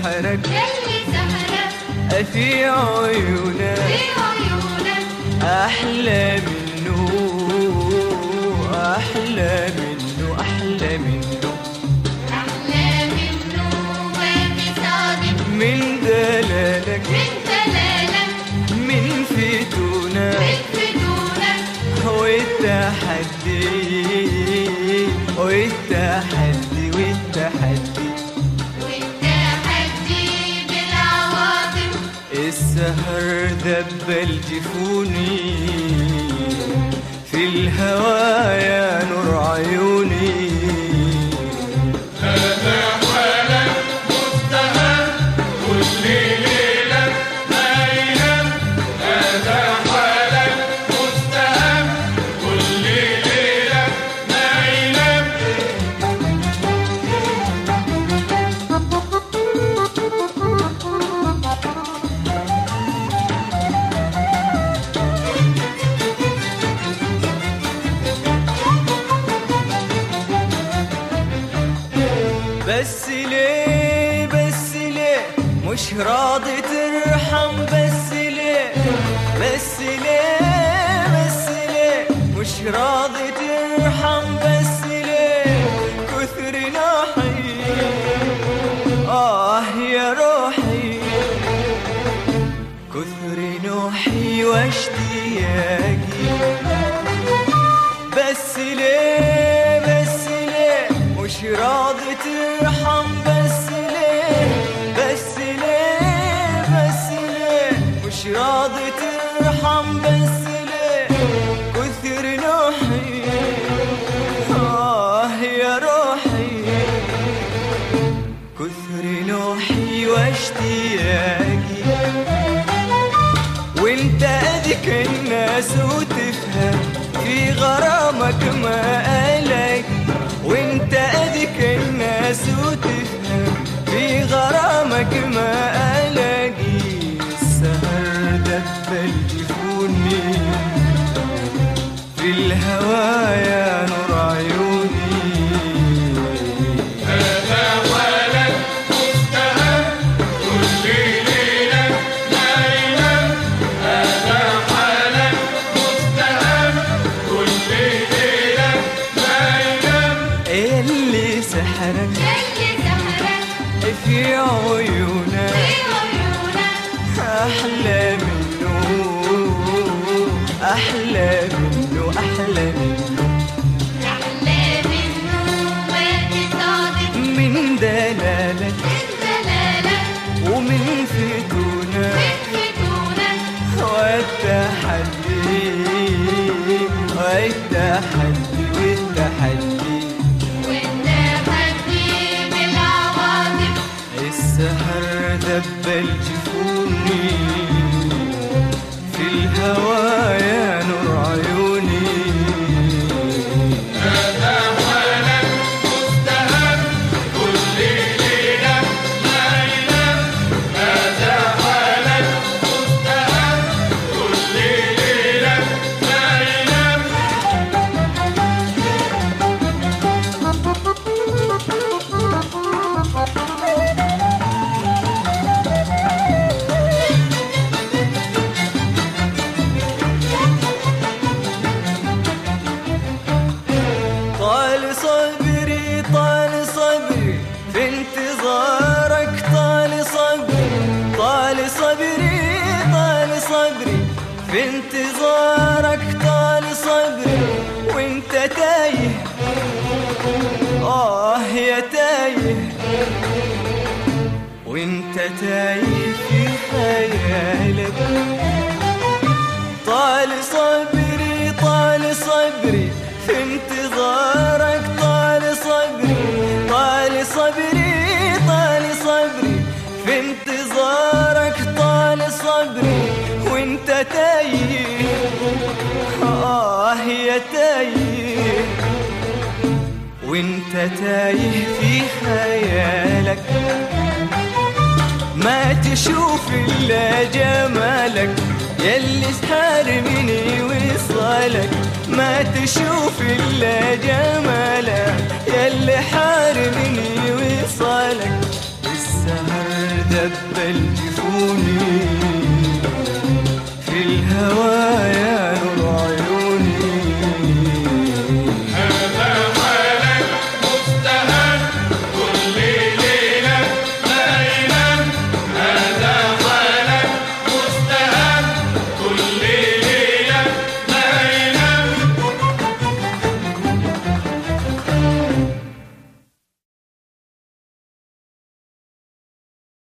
سحرك يلي سحرك في عيونك في عيونك أحلى منه أحلى منه أحلى منه أحلى منه ما في صادق من دلالك من دلالك من فتونك من فتونك والتحدي والتحدي والتحدي والتحدي بالعواطف السهر دبل جفوني في الهوى يا نور عيوني بس ليه بس ليه مش راضي ترحم بس ليه بس ليه بس ليه مش راضي ترحم بس ليه كثر ناحي آه يا روحي كثر نوحي واشتياقي بس ليه بس ليه مش راضي ترحم بس ليه بس ليه بس ليه مش راضي ترحم بس ليه كثر نوحي آه يا روحي كثر نوحي واشتياقي وانت اديك الناس وتفهم في غرامك ما قالك وانت اديك الناس وتفهم في غرامك ما قالك السهر دبل جفوني في الهوى يا نور عيوني اللي سحرك يلي سحرك في عيونك في عيونك أحلى منه أحلى منه أحلى منه أحلى منه ما في صادق من دلالك من دلالك ومن فتونك من فتونك والتحدي والتحدي والتحدي والتحدي بالعواطف السهر دبل جفوني في الهوى يا نور عيوني طال صبري طال صبري في انتظارك طال صبري طال صبري طال صبري في انتظارك طال صبري وانت تايه آه يا تايه وانت تايه في خيالك طال صبري طال صبري في انتظارك طال صبري طال صبري طال صبري في انتظارك طال صبري وانت تايه آه يا تايه وانت تايه في خيالك ما تشوف الا جمالك يلي حارمني وصالك ما تشوف الا جمالك يلي حارمني وصالك سهر دب الجفوني في الهوى